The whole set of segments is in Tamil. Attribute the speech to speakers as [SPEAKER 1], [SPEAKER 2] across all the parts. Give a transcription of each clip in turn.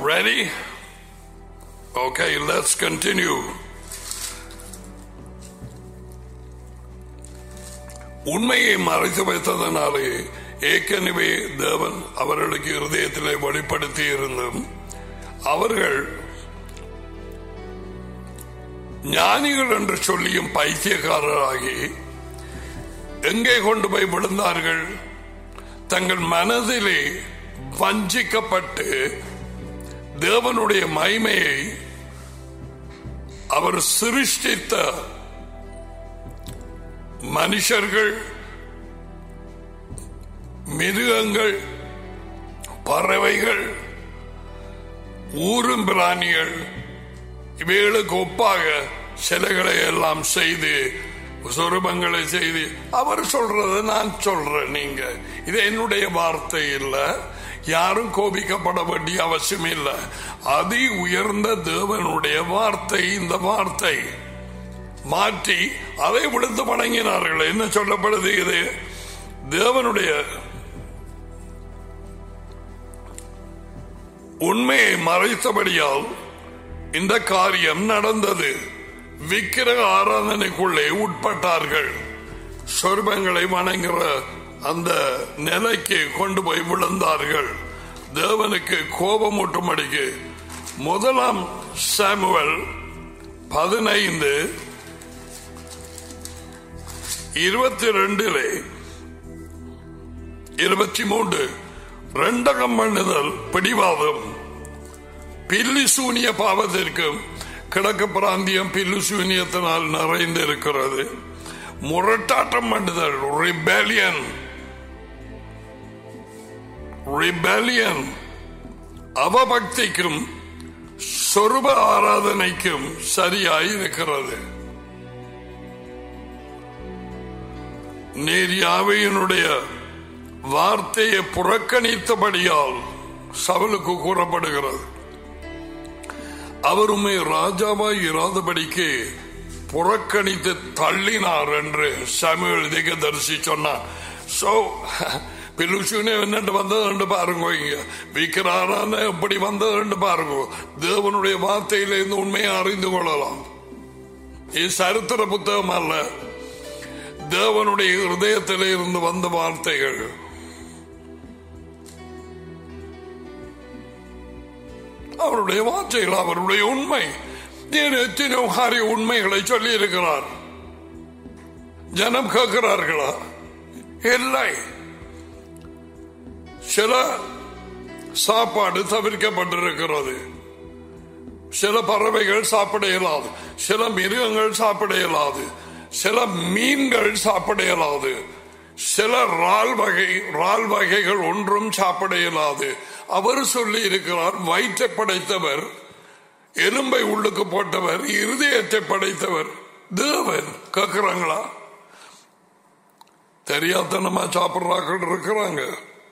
[SPEAKER 1] Ready? Okay, let's continue. உண்மையை மறைத்து வைத்ததனாலே ஏற்கனவே தேவன் அவர்களுக்கு இருதயத்திலே வெளிப்படுத்தி இருந்தும் அவர்கள் ஞானிகள் என்று சொல்லியும் பைத்தியக்காரராகி எங்கே கொண்டு போய் விழுந்தார்கள் தங்கள் மனதிலே வஞ்சிக்கப்பட்டு தேவனுடைய மகிமையை அவர் சிருஷ்டித்த மனுஷர்கள் மிருகங்கள் பறவைகள் ஊரும் பிராணிகள் இவைகளுக்கு ஒப்பாக சிலைகளை எல்லாம் செய்து சொரூபங்களை செய்து அவர் சொல்றது நான் சொல்றேன் நீங்க இது என்னுடைய வார்த்தை இல்லை யாரும் கோபிக்கப்பட வேண்டிய அவசியம் இல்லை அதி உயர்ந்த தேவனுடைய வார்த்தை இந்த வார்த்தை மாற்றி அதை விடுத்து வணங்கினார்கள் என்ன சொல்லப்படுது இது தேவனுடைய உண்மையை மறைத்தபடியால் இந்த காரியம் நடந்தது விக்கிரக ஆராதனைக்குள்ளே உட்பட்டார்கள் சொர்பங்களை வணங்குற அந்த நிலைக்கு கொண்டு போய் விழுந்தார்கள் தேவனுக்கு கோபமூட்டும்படிக்கு முதலாம் சாமுவல் பதினைந்து இருபத்தி ரெண்டிலே இருபத்தி மூன்று ரெண்டகம் பண்ணுதல் பிடிவாதம் பில்லி சூனிய பாவத்திற்கும் கிழக்கு பிராந்தியம் பில்லு சூனியத்தினால் நிறைந்திருக்கிறது முரட்டாட்டம் பண்ணுதல் ரிபேலியன் ரிபேலியன் அவபக்திக்கும் சொருப ஆராதனைக்கும் சரியாய் இருக்கிறது நீர் யாவையினுடைய வார்த்தையை புறக்கணித்தபடியால் சவலுக்கு கூறப்படுகிறது அவருமே ராஜாவாய் இராதபடிக்கு புறக்கணித்து தள்ளினார் என்று சமையல் திகதரிசி சொன்னார் சோ பிலுசுனே என்னட்டு வந்தது பாருங்க இங்க விக்கிறாரான எப்படி வந்தது பாருங்க தேவனுடைய வார்த்தையிலிருந்து உண்மையை அறிந்து கொள்ளலாம் இது சரித்திர புத்தகம் அல்ல தேவனுடைய இருதயத்திலே இருந்து வந்த வார்த்தைகள் அவருடைய வார்த்தைகள் அவருடைய உண்மை எத்தனையோ காரிய உண்மைகளை சொல்லி இருக்கிறார் ஜனம் கேட்கிறார்களா இல்லை சில சாப்பாடு தவிர்க்கப்பட்டிருக்கிறது சில பறவைகள் சாப்பிட இயலாது சில மிருகங்கள் சாப்பிட இயலாது சில மீன்கள் சாப்பிட இயலாது சில ரால் வகை ரால் வகைகள் ஒன்றும் சாப்பிட இயலாது அவர் சொல்லி இருக்கிறார் வயிற்றை படைத்தவர் எலும்பை உள்ளுக்கு போட்டவர் இருதயத்தை படைத்தவர் தேவன் கேட்கிறாங்களா தெரியாதனமா சாப்பிடுறார்கள் இருக்கிறாங்க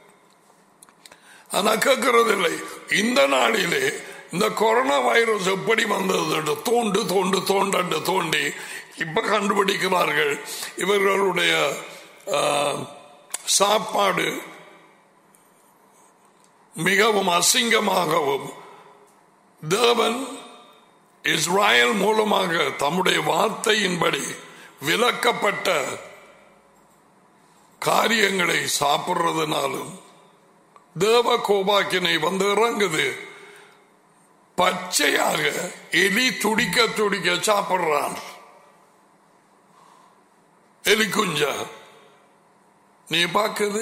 [SPEAKER 1] ஆனா கேட்கறது இல்லை இந்த நாளிலே இந்த கொரோனா வைரஸ் எப்படி வந்தது தோண்டு தோண்டு தோண்டண்டு தோண்டி இப்ப கண்டுபிடிக்கிறார்கள் இவர்களுடைய சாப்பாடு மிகவும் அசிங்கமாகவும் தேவன் இஸ்ராயல் மூலமாக தம்முடைய வார்த்தையின்படி விலக்கப்பட்ட காரியங்களை சாப்பிடுறதுனாலும் தேவ கோபாக்கினை வந்து இறங்குது பச்சையாக எலி துடிக்க துடிக்க சாப்பிடுறான் எலி குஞ்சா நீ பார்க்குது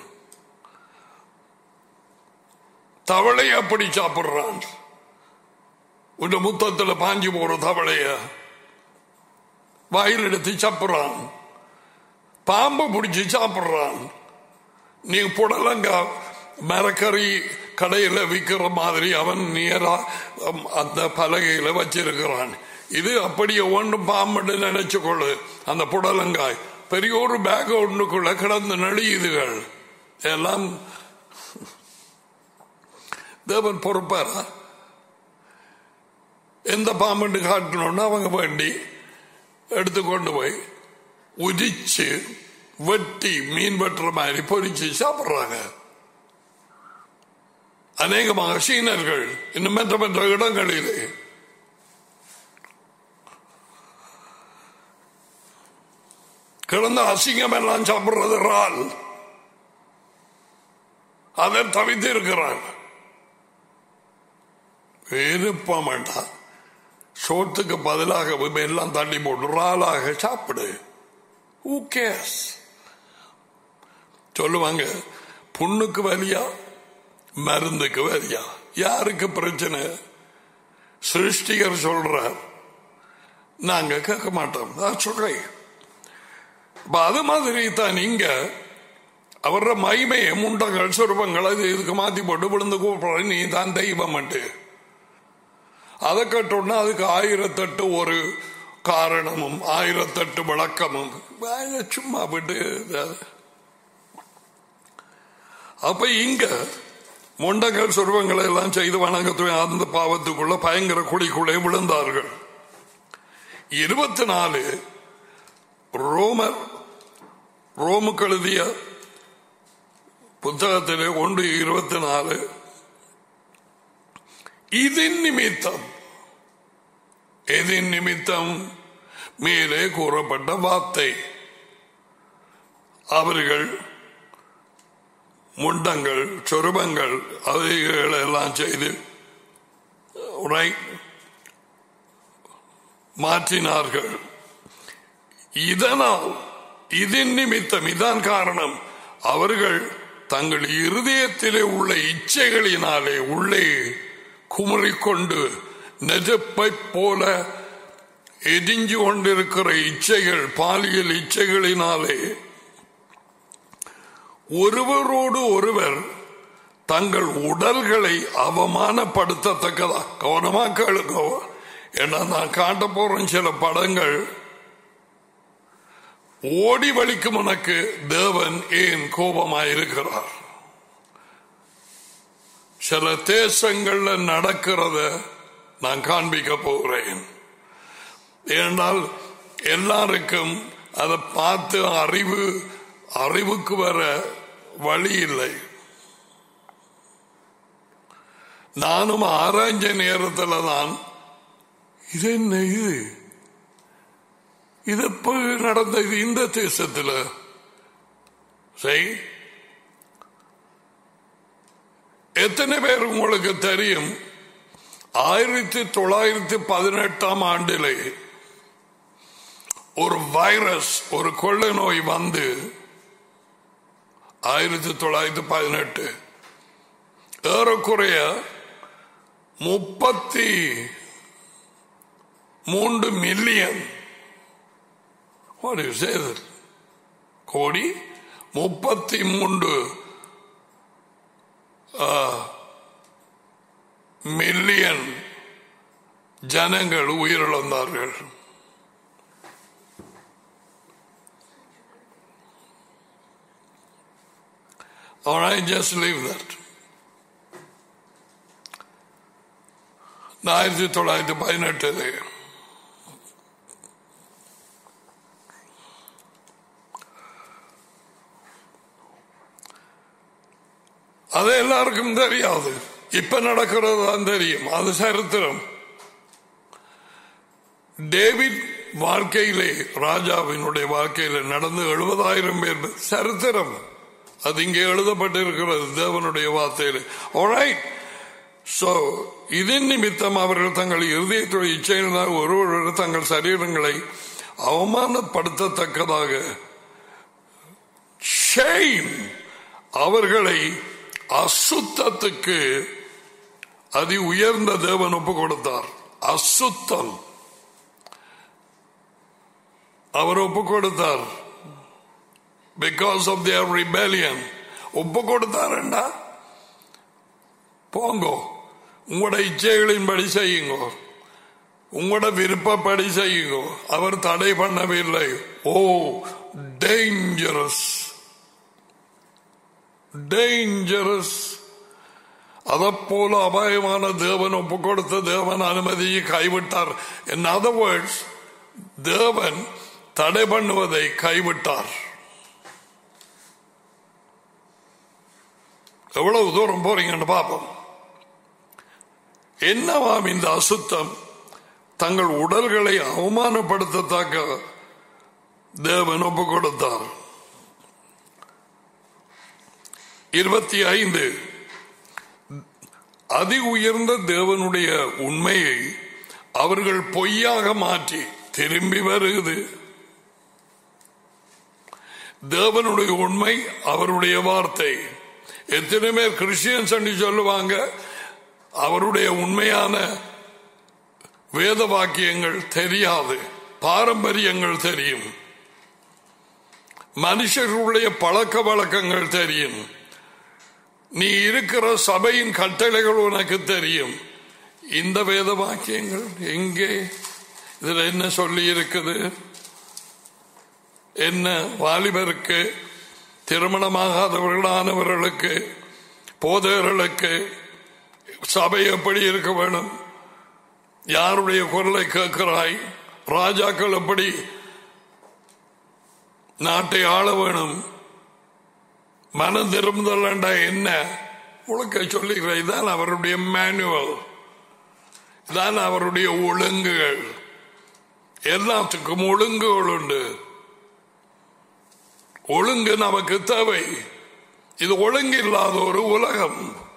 [SPEAKER 1] தவளை அப்படி சாப்பிடுறான் உன் முத்தத்தில் பாஞ்சு போற தவளைய வாயில் எடுத்து சாப்பிடுறான் பாம்பு பிடிச்சி சாப்பிடுறான் நீ புடலங்க மரக்கறி கடையில் விற்கிற மாதிரி அவன் நேரா அந்த பலகையில வச்சிருக்கிறான் இது அப்படியே ஒன்றும் பாம்பு நினைச்சுக்கொள்ளு அந்த புடலங்காய் பெரிய ஒரு பேக் ஒன்றுக்குள்ள கிடந்து நடியுதுகள் எல்லாம் தேவன் பொறுப்பாரா எந்த பாம்பு காட்டணும்னு அவங்க வேண்டி எடுத்துக்கொண்டு போய் உதிச்சு வெட்டி மீன் வெட்டுற மாதிரி பொரிச்சு சாப்பிடுறாங்க அநேகமாக சீனர்கள் இன்னும் மற்ற மற்ற இடங்களிலே கிடந்த அசிங்கம் எல்லாம் சாப்பிடுறது இறால் அதை தவித்து இருக்கிறார் விருப்ப வேண்டாம் சோத்துக்கு பதிலாக எல்லாம் தள்ளி போட்டு இறாலாக சாப்பிடு Who cares? சொல்லுவாங்க புண்ணுக்கு வலியா மருந்துக்கு வலியா யாருக்கு பிரச்சனை சிருஷ்டிகர் சொல்றார் நாங்க கேட்க மாட்டோம் நான் சொல்றேன் இப்ப அது மாதிரி தான் இங்க அவர மகிமையை முண்டங்கள் சொருபங்கள் அது இதுக்கு மாத்தி போட்டு விழுந்து கூப்பிடுற நீ தான் தெய்வம் அதை கட்டோம்னா அதுக்கு ஆயிரத்தெட்டு ஒரு காரணமும் ஆயிரத்தெட்டு விளக்கமும் அதை சும்மா விட்டு அப்ப இங்க முண்டங்கள் சொருவங்களை எல்லாம் செய்து வணங்கத்து அந்த பாவத்துக்குள்ள பயங்கர குழிக்குள்ளே விழுந்தார்கள் இருபத்தி நாலு ரோமர் ரோமுக்கு எழுதிய புத்தகத்திலே ஒன்று இருபத்தி நாலு இதன் நிமித்தம் எதின் நிமித்தம் மேலே கூறப்பட்ட வார்த்தை அவர்கள் முண்டங்கள் சொருபங்கள் அவைகளை எல்லாம் செய்து மாற்றினார்கள் இதனால் இதன் நிமித்தம் இதான் காரணம் அவர்கள் தங்கள் இருதயத்திலே உள்ள இச்சைகளினாலே உள்ளே குமரிக்கொண்டு நெருப்பை போல எரிஞ்சு கொண்டிருக்கிற இச்சைகள் பாலியல் இச்சைகளினாலே ஒருவரோடு ஒருவர் தங்கள் உடல்களை அவமானப்படுத்தத்தக்கதா கவனமா கேளுங்க ஏன்னா நான் காட்ட போறேன் சில படங்கள் ஓடி வலிக்கும் உனக்கு தேவன் ஏன் கோபமாயிருக்கிறார் சில தேசங்கள்ல நடக்கிறத நான் காண்பிக்க போகிறேன் ஏனால் எல்லாருக்கும் அதை பார்த்து அறிவு அறிவுக்கு வர வழி இல்லை நானும் ஆராய்ஞ்ச நேரத்தில் தான் இது என்ன இது இது எப்ப நடந்தது இந்த தேசத்தில் சரி எத்தனை பேர் உங்களுக்கு தெரியும் ஆயிரத்தி தொள்ளாயிரத்தி பதினெட்டாம் ஆண்டிலே ஒரு வைரஸ் ஒரு கொள்ளை நோய் வந்து ஆயிரத்தி தொள்ளாயிரத்தி பதினெட்டு ஏறக்குறைய முப்பத்தி மூன்று மில்லியன் கோடி முப்பத்தி மூன்று மில்லியன் ஜனங்கள் உயிரிழந்தார்கள் All right, just leave that. ஆயிரத்தி தொள்ளாயிரத்தி பதினெட்டு அது எல்லாருக்கும் தெரியாது இப்ப நடக்கிறது தான் தெரியும் அது சரித்திரம் டேவிட் வாழ்க்கையிலே ராஜாவினுடைய வாழ்க்கையில நடந்து எழுபதாயிரம் பேர் சரித்திரம் அது இங்கே எழுதப்பட்டிருக்கிறது தேவனுடைய வார்த்தையில் alright சோ இதன் நிமித்தம் அவர்கள் தங்கள் இருதயத்துடைய இச்சையினால் ஒருவர் தங்கள் சரீரங்களை அவமானப்படுத்தத்தக்கதாக ஷேம் அவர்களை அசுத்தத்துக்கு அதி உயர்ந்த தேவன் ஒப்பு கொடுத்தார் அசுத்தம் அவர் ஒப்பு கொடுத்தார் பிகாஸ் ஆஃப் தியர் ரிபேலியன் ஒப்பு கொடுத்தாருண்டா போங்கோ உங்களோட இச்சைகளின்படி செய்யுங்கோ உங்களோட விருப்பப்படி செய்யுங்கோ அவர் தடை பண்ணவில்லை ஓ டேஞ்சரஸ் டேஞ்சரஸ் போல அபாயமான தேவன் ஒப்பு கொடுத்த தேவன் அனுமதியை கைவிட்டார் இன் அதர் வேர்ட்ஸ் தேவன் தடை பண்ணுவதை கைவிட்டார் எவ்வளவு தூரம் போறீங்கன்னு பார்ப்போம் என்னவாம் இந்த அசுத்தம் தங்கள் உடல்களை அவமானப்படுத்தத்தக்க தேவன் ஒப்பு கொடுத்தார் இருபத்தி ஐந்து அதி உயர்ந்த தேவனுடைய உண்மையை அவர்கள் பொய்யாக மாற்றி திரும்பி வருகிறது தேவனுடைய உண்மை அவருடைய வார்த்தை எத்தனை பேர் கிறிஸ்டியன்ஸ் என்று சொல்லுவாங்க அவருடைய உண்மையான வேத வாக்கியங்கள் தெரியாது பாரம்பரியங்கள் தெரியும் மனுஷர்களுடைய பழக்க வழக்கங்கள் தெரியும் நீ இருக்கிற சபையின் கட்டளைகள் உனக்கு தெரியும் இந்த வேத வாக்கியங்கள் எங்கே இதுல என்ன சொல்லி இருக்குது என்ன வாலிபருக்கு திருமணமாகாதவர்களானவர்களுக்கு போதகர்களுக்கு சபை எப்படி இருக்க வேணும் யாருடைய குரலை கேட்கிறாய் ராஜாக்கள் எப்படி நாட்டை ஆள வேணும் மனம் திரும்புதல்டா என்ன உனக்கு சொல்லுகிற இதான் அவருடைய மேனுவல் இதான் அவருடைய ஒழுங்குகள் எல்லாத்துக்கும் ஒழுங்குகள் உண்டு ஒழுங்கு நமக்கு தேவை இது ஒழுங்கு இல்லாத ஒரு உலகம்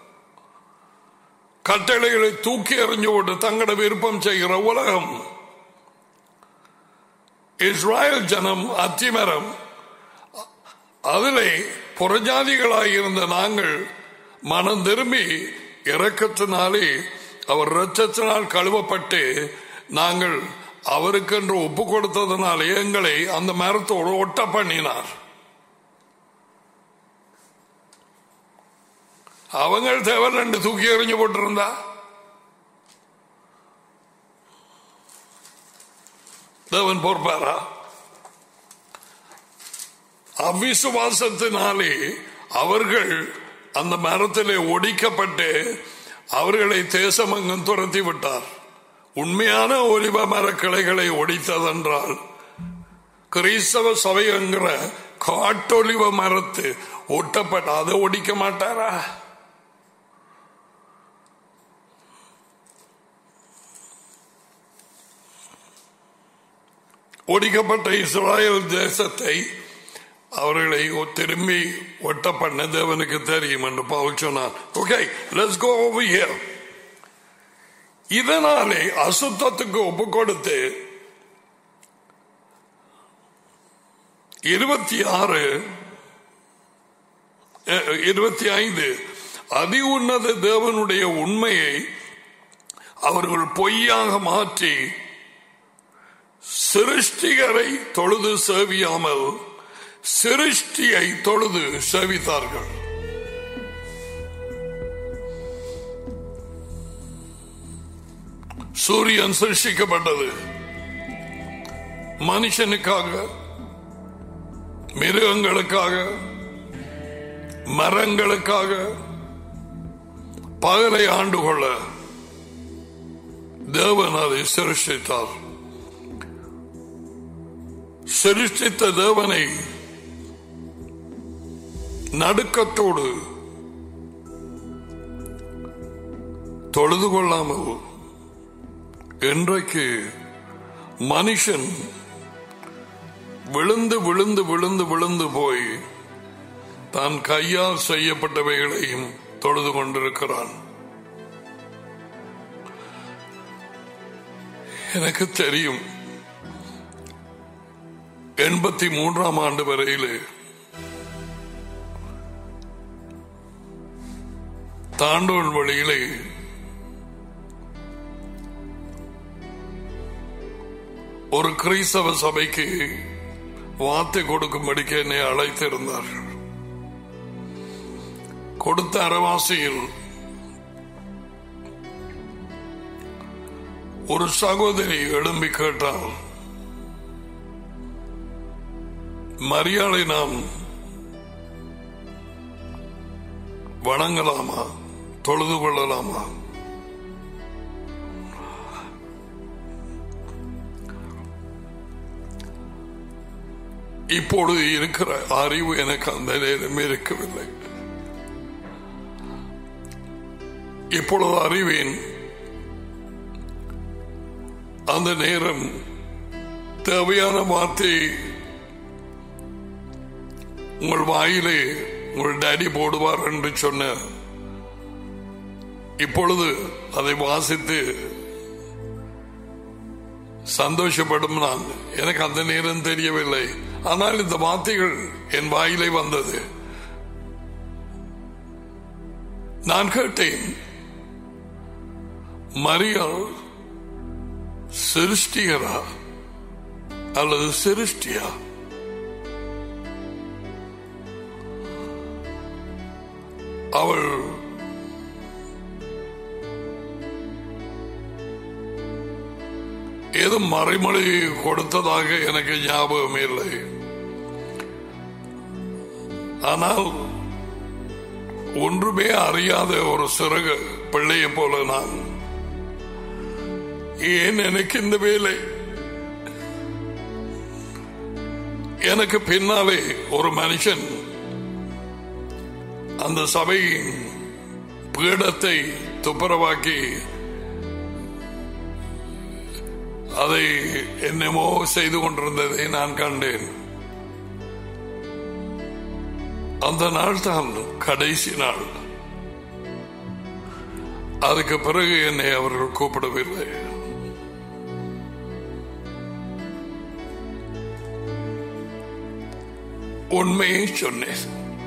[SPEAKER 1] கட்டளைகளை தூக்கி எறிஞ்சு விட்டு தங்களோட விருப்பம் செய்கிற உலகம் இஸ்ராயல் ஜனம் அத்திமரம் அதிலே புறஜாதிகளாயிருந்த நாங்கள் மனம் திரும்பி இறக்கத்தினாலே அவர் இரத்தத்தினால் கழுவப்பட்டு நாங்கள் அவருக்கென்று ஒப்பு கொடுத்ததனாலே எங்களை அந்த மரத்தோடு ஒட்ட பண்ணினார் அவங்க தேவை ரெண்டு தூக்கி எறிஞ்சு போட்டிருந்தா தேவன் பொறுப்பாரா அவிசுவாசத்தினாலே அவர்கள் அந்த மரத்திலே ஒடிக்கப்பட்டு அவர்களை தேசமங்கம் துரத்தி விட்டார் உண்மையான ஒலிவ மர கிளைகளை ஒடித்ததென்றால் கிறிஸ்தவ சபை என்கிற காட்டொலிவ மரத்து ஒட்டப்பட்ட அதை ஒடிக்க மாட்டாரா ஒடிக்கப்பட்ட இஸ்ராயல் தேசத்தை அவர்களை திரும்பி ஒட்ட பண்ண தேவனுக்கு தெரியும் என்று பவுல் சொன்னார் okay let's go over here இதனாலே அசுத்தத்துக்கு ஒப்பு கொடுத்து இருபத்தி ஆறு இருபத்தி ஐந்து அதி உன்னத தேவனுடைய உண்மையை அவர்கள் பொய்யாக மாற்றி சிருஷ்டிகரை தொழுது சேவியாமல் சிருஷ்டியை தொழுது சேவித்தார்கள் சூரியன் சிருஷ்டிக்கப்பட்டது மனுஷனுக்காக மிருகங்களுக்காக மரங்களுக்காக பகலை ஆண்டு கொள்ள தேவன் அதை சிருஷ்டித்தார் சிருஷ்டித்த தேவனை நடுக்கத்தோடு தொழுது கொள்ளாமல் இன்றைக்கு மனுஷன் விழுந்து விழுந்து விழுந்து விழுந்து போய் தான் கையால் செய்யப்பட்டவைகளையும் தொழுது கொண்டிருக்கிறான் எனக்கு தெரியும் எண்பத்தி மூன்றாம் ஆண்டு வரையிலே தாண்டோல் வழியிலே ஒரு கிறிஸ்தவ சபைக்கு வார்த்தை கொடுக்கும்படிக்கு என்னை அழைத்திருந்தார்கள் கொடுத்த அரவாசியில் ஒரு சகோதரி எழும்பி கேட்டால் மரியாதை நாம் வணங்கலாமா தொழுது கொள்ளலாமா இப்பொழுது இருக்கிற அறிவு எனக்கு அந்த நேரம் இருக்கவில்லை இப்பொழுது அறிவேன் அந்த நேரம் தேவையான வார்த்தையை உங்கள் வாயிலே உங்கள் டேடி போடுவார் என்று சொன்ன இப்பொழுது அதை வாசித்து சந்தோஷப்படும் நான் எனக்கு அந்த நேரம் தெரியவில்லை ஆனால் இந்த வார்த்தைகள் என் வாயிலே வந்தது நான் கேட்டேன் மரியாள் சிருஷ்டிகரா அல்லது சிருஷ்டியா அவள் ஏதோ மறைமொழி கொடுத்ததாக எனக்கு ஞாபகம் இல்லை ஆனால் ஒன்றுமே அறியாத ஒரு சிறகு பிள்ளையை போல நான் ஏன் எனக்கு இந்த வேலை எனக்கு பின்னாலே ஒரு மனுஷன் அந்த சபையின் பீடத்தை துப்புரவாக்கி அதை என்னமோ செய்து கொண்டிருந்ததை நான் கண்டேன் அந்த நாள் தான் கடைசி நாள் அதுக்கு பிறகு என்னை அவர்கள் கூப்பிடவில்லை உண்மையை சொன்னேன்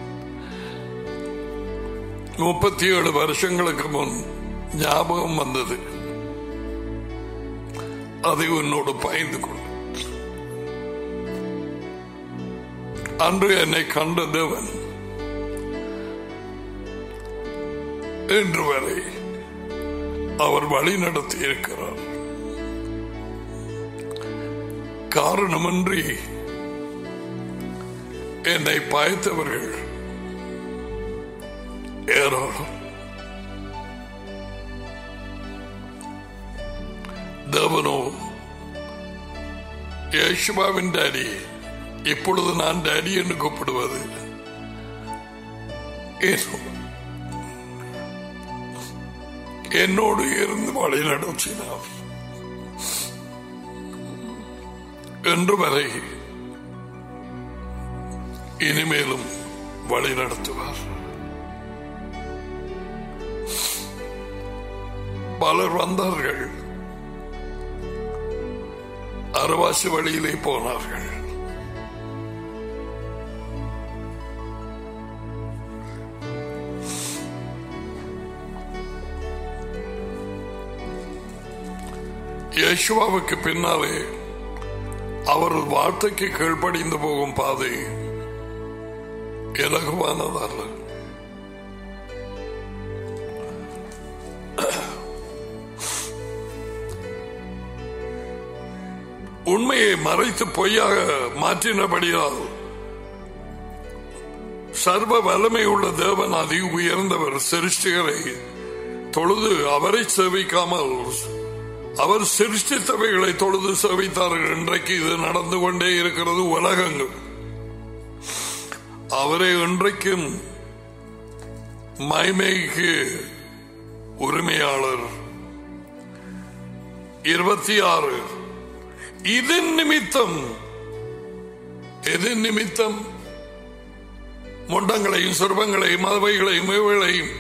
[SPEAKER 1] முப்பத்தி ஏழு வருஷங்களுக்கு முன் ஞாபகம் வந்தது அதை உன்னோடு பயந்து கொள் அன்று என்னை கண்ட தேவன் இன்று வரை அவர் வழி நடத்தி இருக்கிறார் காரணமின்றி என்னை பாய்த்தவர்கள் ஏராளம் தேவனோ யேசுபாவின் டாடி இப்பொழுது நான் டாடி என்று கூப்பிடுவது ஏனோ என்னோடு இருந்து வழி நடத்தினார் என்று வரை இனிமேலும் வழி நடத்துவார் பலர் வந்தார்கள் அரவாசி வழியிலே போனார்கள் யேசுவாவுக்கு பின்னாலே அவர் வார்த்தைக்கு கீழ்ப்படிந்து போகும் பாதை இலகுவானதல்ல உண்மையை மறைத்து பொய்யாக மாற்றினபடியால் சர்வ வல்லமை உள்ள தேவன் அதி உயர்ந்தவர் சிருஷ்டிகரை தொழுது அவரை சேவிக்காமல் அவர் சிருஷ்டித்தவைகளை தொழுது சேவித்தார்கள் இன்றைக்கு இது நடந்து கொண்டே இருக்கிறது உலகங்கள் அவரே இன்றைக்கும் மைமைக்கு உரிமையாளர் இருபத்தி ஆறு இதன் நிமித்தம் எதன் நிமித்தம் முண்டங்களையும் சொர்பங்களையும் மதவைகளையும் இவைகளையும்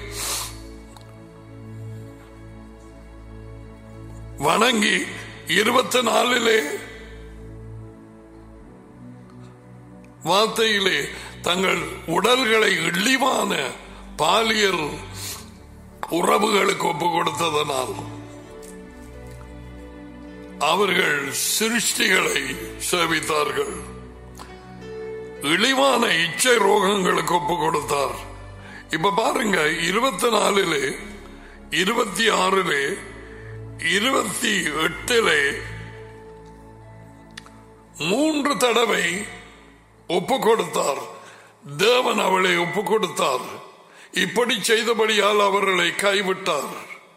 [SPEAKER 1] வணங்கி இருபத்தி நாலிலே வார்த்தையிலே தங்கள் உடல்களை இழிவான பாலியல் உறவுகளுக்கு ஒப்பு கொடுத்ததனால் அவர்கள் சிருஷ்டிகளை சேவித்தார்கள் இழிவான இச்சை ரோகங்களுக்கு ஒப்பு கொடுத்தார் இப்ப பாருங்க இருபத்தி நாலிலே இருபத்தி ஆறிலே இருபத்தி எட்டிலே மூன்று தடவை ஒப்பு கொடுத்தார் தேவன் அவளை ஒப்பு கொடுத்தார் இப்படி செய்தபடியால் அவர்களை கைவிட்டார்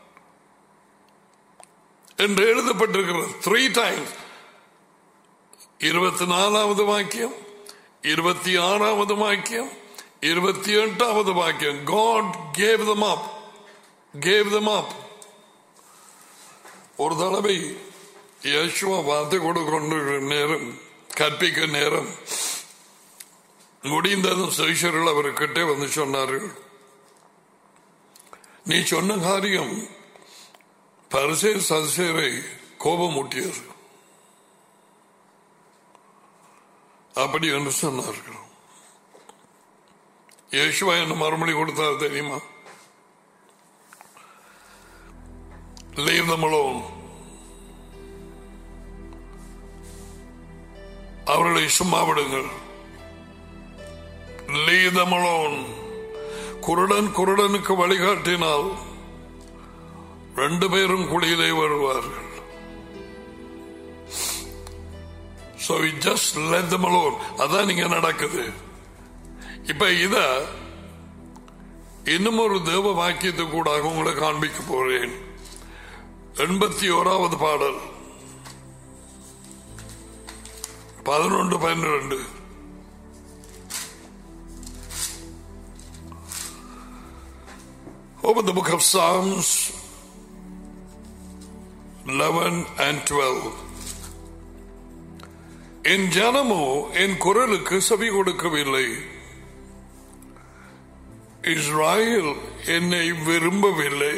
[SPEAKER 1] என்று எழுதப்பட்டிருக்கிறது த்ரீ டைம்ஸ் இருபத்தி நாலாவது வாக்கியம் இருபத்தி ஆறாவது வாக்கியம் இருபத்தி எட்டாவது வாக்கியம் God gave them up gave them up ஒரு தடவை യേശുവ വാർത്ത കൊടുക്കൊണ്ടിருக்கிற நேரம் கற்பிக்க நேரம் முடிந்ததும் சிஷர்கள் அவர்கிட்ட வந்து சொன்னார்கள் நீ சொன்ன காரியம் பரிசே சதிசேரை கோபமூட்டியது அப்படி என்று சொன்னார்கள் யேசுவா என்ன மறுமொழி கொடுத்தார் தெரியுமா Leave them alone. அவர்களை சும்மா விடுங்கள் Leave them alone. குருடன் குருடனுக்கு வழிகாட்டினால் ரெண்டு பேரும் குழியிலே வருவார்கள் So we just let them alone. அதான் இங்க நடக்குது இப்ப இத இன்னும் ஒரு தேவ வாக்கியத்து கூட உங்களை காண்பிக்க போறேன் எண்பத்தி ஓராவது பாடல் பதினொன்று பன்னிரண்டு Open the book of Psalms 11 and 12. என் ஜனமோ என் குரலுக்கு செவி கொடுக்கவில்லை இஸ்ராயல் என்னை விரும்பவில்லை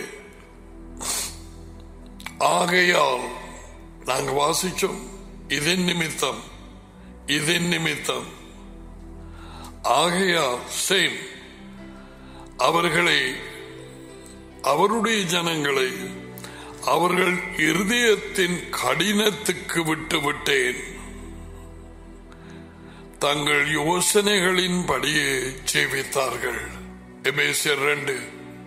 [SPEAKER 1] ஆகையால் நாங்க வாசிச்சோம் இதன் நிமித்தம் இதன் நிமித்தம் ஆகையால் சேம் அவர்களை அவருடைய ஜனங்களை அவர்கள் இருதயத்தின் கடினத்துக்கு விட்டு விட்டேன் தங்கள் யோசனைகளின் படியே ஜீவித்தார்கள் எபேசியர் ரெண்டு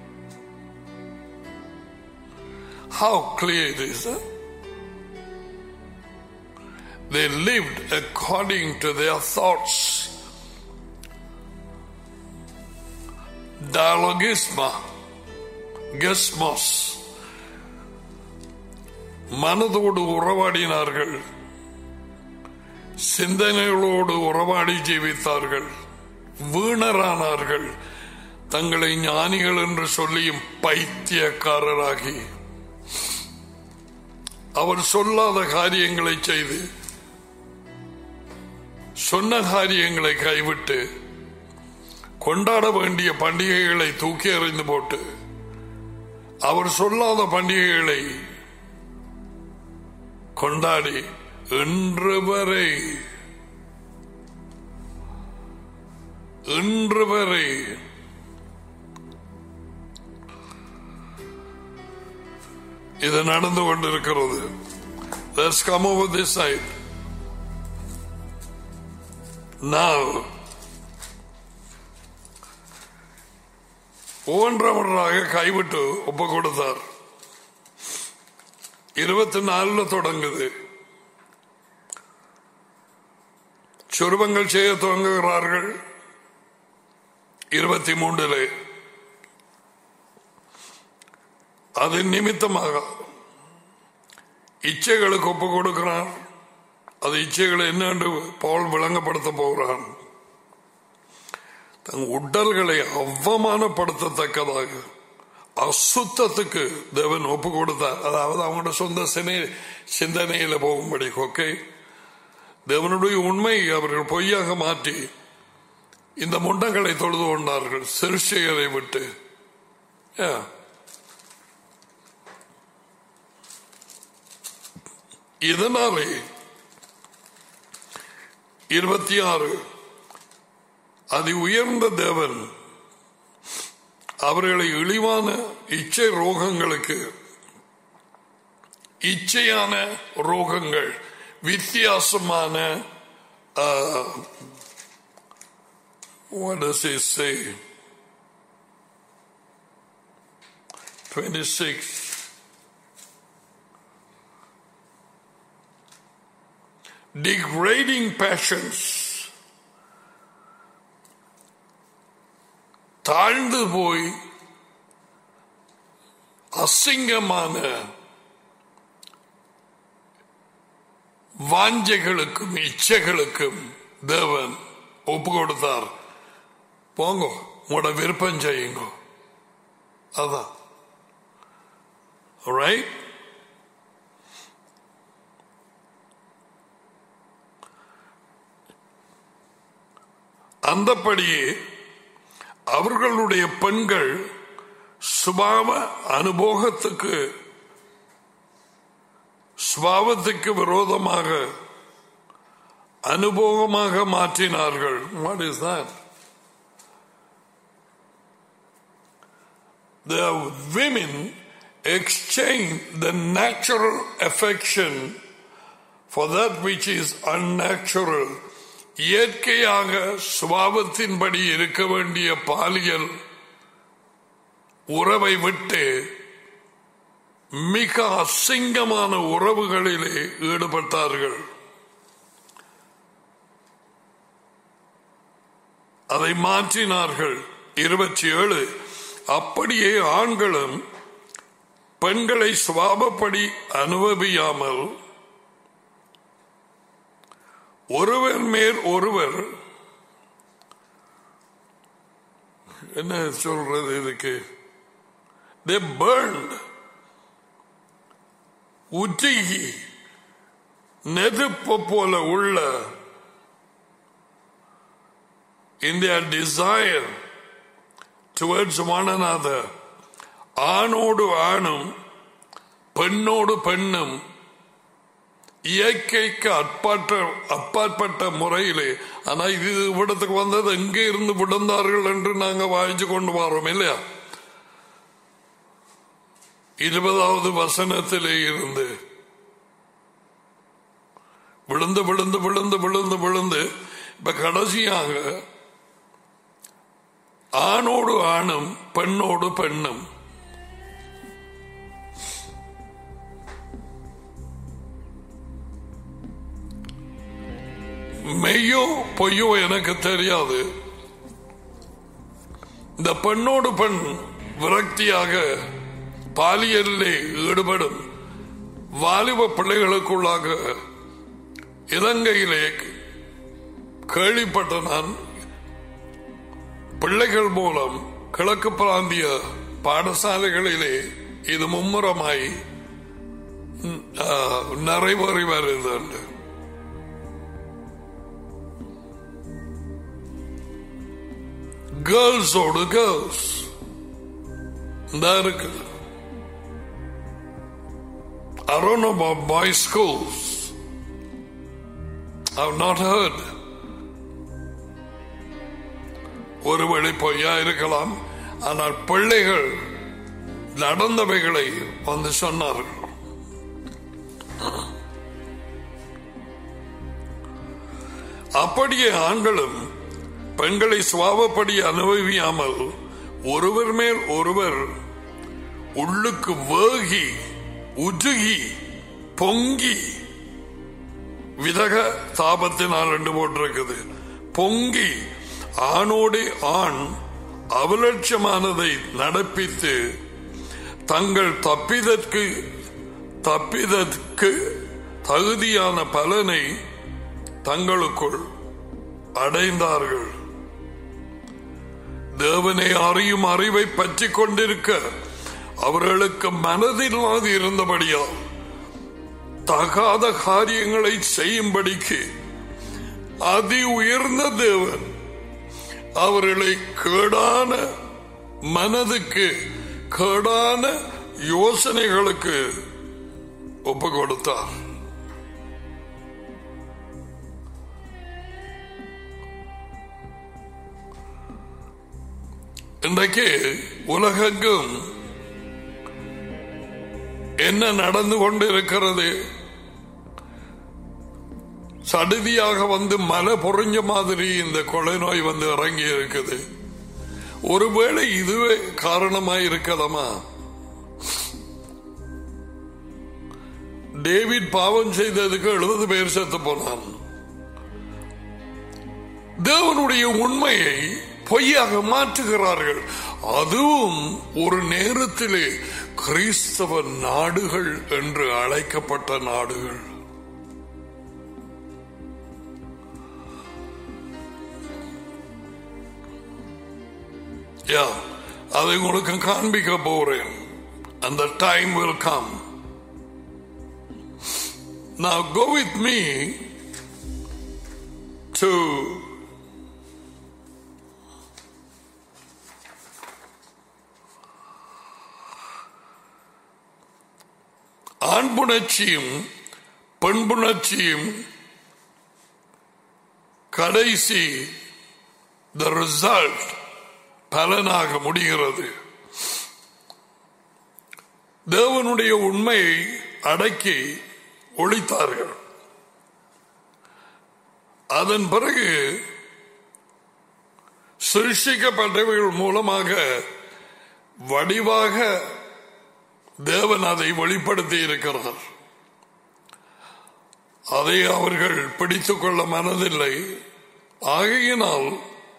[SPEAKER 1] How clear it is. Huh? They lived according to their thoughts. Dialogisma, gesmos. மனதோடு உறவாடினார்கள் சிந்தனைகளோடு உறவாடி ஜீவித்தார்கள் வீணரானார்கள் தங்களை ஞானிகள் என்று சொல்லியும் பைத்தியக்காரராகி அவர் சொல்லாத காரியங்களை செய்து சொன்ன காரியங்களை கைவிட்டு கொண்டாட வேண்டிய பண்டிகைகளை தூக்கி எறிந்து போட்டு அவர் சொல்லாத பண்டிகைகளை கொண்டாடி இன்று வரை இன்று வரை இது நடந்து கொண்டிருக்கிறது Let's come over this side. Now, ஒவ்வொன்றவராக கைவிட்டு ஒப்பு கொடுத்தார் இருபத்தி நாலுல தொடங்குது சுருபங்கள் செய்ய துவங்குகிறார்கள் இருபத்தி மூன்றிலே அதன் நிமித்தமாக இச்சைகளுக்கு ஒப்பு கொடுக்கிறான் அது இச்சைகளை என்னென்று பவுல் விளங்கப்படுத்த போகிறான் தன் உடல்களை அவமானப்படுத்தத்தக்கதாக அசுத்தத்துக்கு தேவன் ஒப்பு கொடுத்தார் அதாவது அவங்களோட சொந்த சினை சிந்தனையில போகும்படி ஓகே தேவனுடைய உண்மை அவர்கள் பொய்யாக மாற்றி இந்த முண்டங்களை தொழுது கொண்டார்கள் சிறுஷையரை விட்டு Yeah. இதனாலே இருபத்தி ஆறு அதி உயர்ந்த தேவன் அவர்களை இழிவான இச்சை ரோகங்களுக்கு இச்சையான ரோகங்கள் வித்தியாசமான uh, what does he say 26 degrading passions தாழ்ந்து போய் அசிங்கமான வாஞ்சைகளுக்கும் இச்சைகளுக்கும் தேவன் ஒப்பு கொடுத்தார் போங்க உங்களோட விருப்பம் செய்யுங்க அதான் ரைட் அந்தப்படியே அவர்களுடைய பெண்கள் சுபாவ அனுபவத்துக்கு சுபாவத்துக்கு விரோதமாக அனுபவமாக மாற்றினார்கள் what is that the women exchange the natural affection for that which is unnatural இயற்கையாக சுபாவத்தின்படி இருக்க வேண்டிய பாலியல் உறவை விட்டு மிக அசிங்கமான உறவுகளிலே ஈடுபட்டார்கள் அதை மாற்றினார்கள் இருபத்தி ஏழு அப்படியே ஆண்களும் பெண்களை சுவாபப்படி அனுபவியாமல் ஒருவர் மேல் ஒருவர் என்ன சொல்றது இதுக்கு they burned உருகி நெருப்பு போல உள்ள in their desire towards one another ஆணோடு ஆணும் பெண்ணோடு பெண்ணும் இயற்கைக்கு அற்பாற்ற அப்பாற்பட்ட முறையிலே ஆனா இது இவ்விடத்துக்கு வந்தது எங்கே இருந்து விழுந்தார்கள் என்று நாங்க வாய்ச்சு கொண்டு வரோம் இல்லையா இருபதாவது வசனத்திலே இருந்து விழுந்து விழுந்து விழுந்து விழுந்து விழுந்து இப்ப கடைசியாக ஆணோடு ஆணும் பெண்ணோடு பெண்ணும் மெய்யோ பொய்யோ எனக்கு தெரியாது இந்த பெண்ணோடு பெண் விரக்தியாக பாலியலிலே ஈடுபடும் வாலிப பிள்ளைகளுக்குள்ளாக இலங்கையிலே கேள்விப்பட்ட நான் பிள்ளைகள் மூலம் கிழக்கு பிராந்திய பாடசாலைகளிலே இது மும்முரமாய் நிறைவேறி வருது கேர்ள்ஸோடு கேர்ள்ஸ் இந்த இருக்குது I don't know about boys' schools. I've not heard. ஒருவேளை பொய்யா இருக்கலாம் ஆனால் பிள்ளைகள் நடந்தவைகளை வந்து சொன்னார்கள் அப்படியே ஆண்களும் பெண்களை சுவாபப்படி அனுபவியாமல் ஒருவர் மேல் ஒருவர் உள்ளுக்கு வேகி உருகி பொங்கி விதக தாபத்தினால் ரெண்டு போட்டிருக்குது பொங்கி ஆணோடு ஆண் அவலட்சமானதை நடப்பித்து தங்கள் தப்பிதற்கு தப்பிதற்கு தகுதியான பலனை தங்களுக்குள் அடைந்தார்கள் தேவனை அறியும் அறிவை பற்றி கொண்டிருக்க அவர்களுக்கு மனதில்லாது இருந்தபடியால் தகாத காரியங்களை செய்யும்படிக்கு அதி உயர்ந்த தேவன் அவர்களை கேடான மனதுக்கு கேடான யோசனைகளுக்கு ஒப்பு கொடுத்தார் இன்றைக்கு உலகெங்கும் என்ன நடந்து கொண்டிருக்கிறது சடுதியாக வந்து மலை பொறிஞ்ச மாதிரி இந்த கொலை நோய் வந்து இறங்கி இருக்குது ஒருவேளை இதுவே காரணமாய் இருக்கலாமா டேவிட் பாவம் செய்ததுக்கு எழுபது பேர் செத்து போனான் தேவனுடைய உண்மையை பொய்யாக மாற்றுகிறார்கள் அதுவும் ஒரு நேரத்திலே கிறிஸ்தவ நாடுகள் என்று அழைக்கப்பட்ட நாடுகள் யா அதை உங்களுக்கு காண்பிக்க போறேன் அந்த time will come Now go with me to ஆண்புணர்ச்சியும் பெண்புணர்ச்சியும் கடைசி த ரிசல்ட் பலனாக முடிகிறது தேவனுடைய உண்மையை அடக்கி ஒழித்தார்கள் அதன் பிறகு சிருஷ்டிக்கப்பட்டவர்கள் மூலமாக வடிவாக தேவன் அதை வெளிப்படுத்தி இருக்கிறார் அதை அவர்கள் பிடித்துக் கொள்ள மனதில்லை ஆகையினால்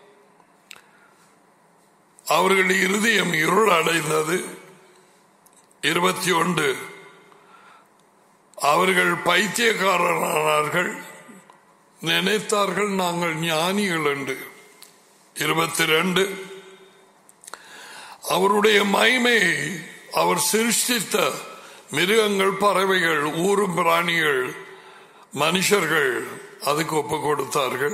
[SPEAKER 1] அவர்கள் இருதயம் இருள் அடைந்தது இருபத்தி ஒன்று அவர்கள் பைத்தியக்காரரானார்கள் நினைத்தார்கள் நாங்கள் ஞானிகள் என்று இருபத்தி ரெண்டு அவருடைய மகிமையை அவர் சிருஷ்டித்த மிருகங்கள் பறவைகள் ஊரும் பிராணிகள் மனுஷர்கள் அதுக்கு ஒப்பு கொடுத்தார்கள்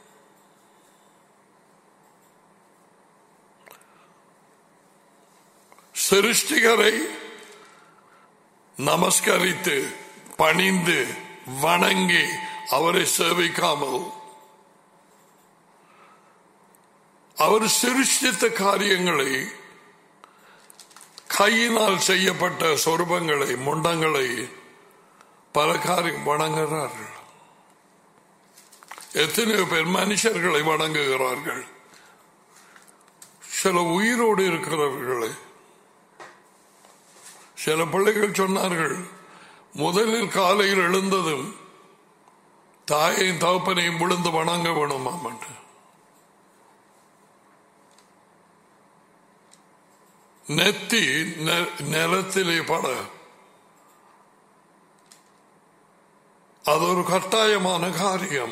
[SPEAKER 1] சிருஷ்டிகரை நமஸ்கரித்து பணிந்து வணங்கி அவரை சேவிக்காமல் அவர் சிருஷ்டித்த காரியங்களை கையினால் செய்யப்பட்ட சொருபங்களை முண்டங்களை பல காரியம் வணங்குகிறார்கள் எத்தனையோ பேர் மனுஷர்களை வணங்குகிறார்கள் சில உயிரோடு இருக்கிறவர்களை சில பிள்ளைகள் சொன்னார்கள் முதலில் காலையில் எழுந்ததும் தாயையும் தகப்பனையும் விழுந்து வணங்க வேணுமாம் என்று நெத்தி நெ- நிலத்திலே பட அது ஒரு கட்டாயமான காரியம்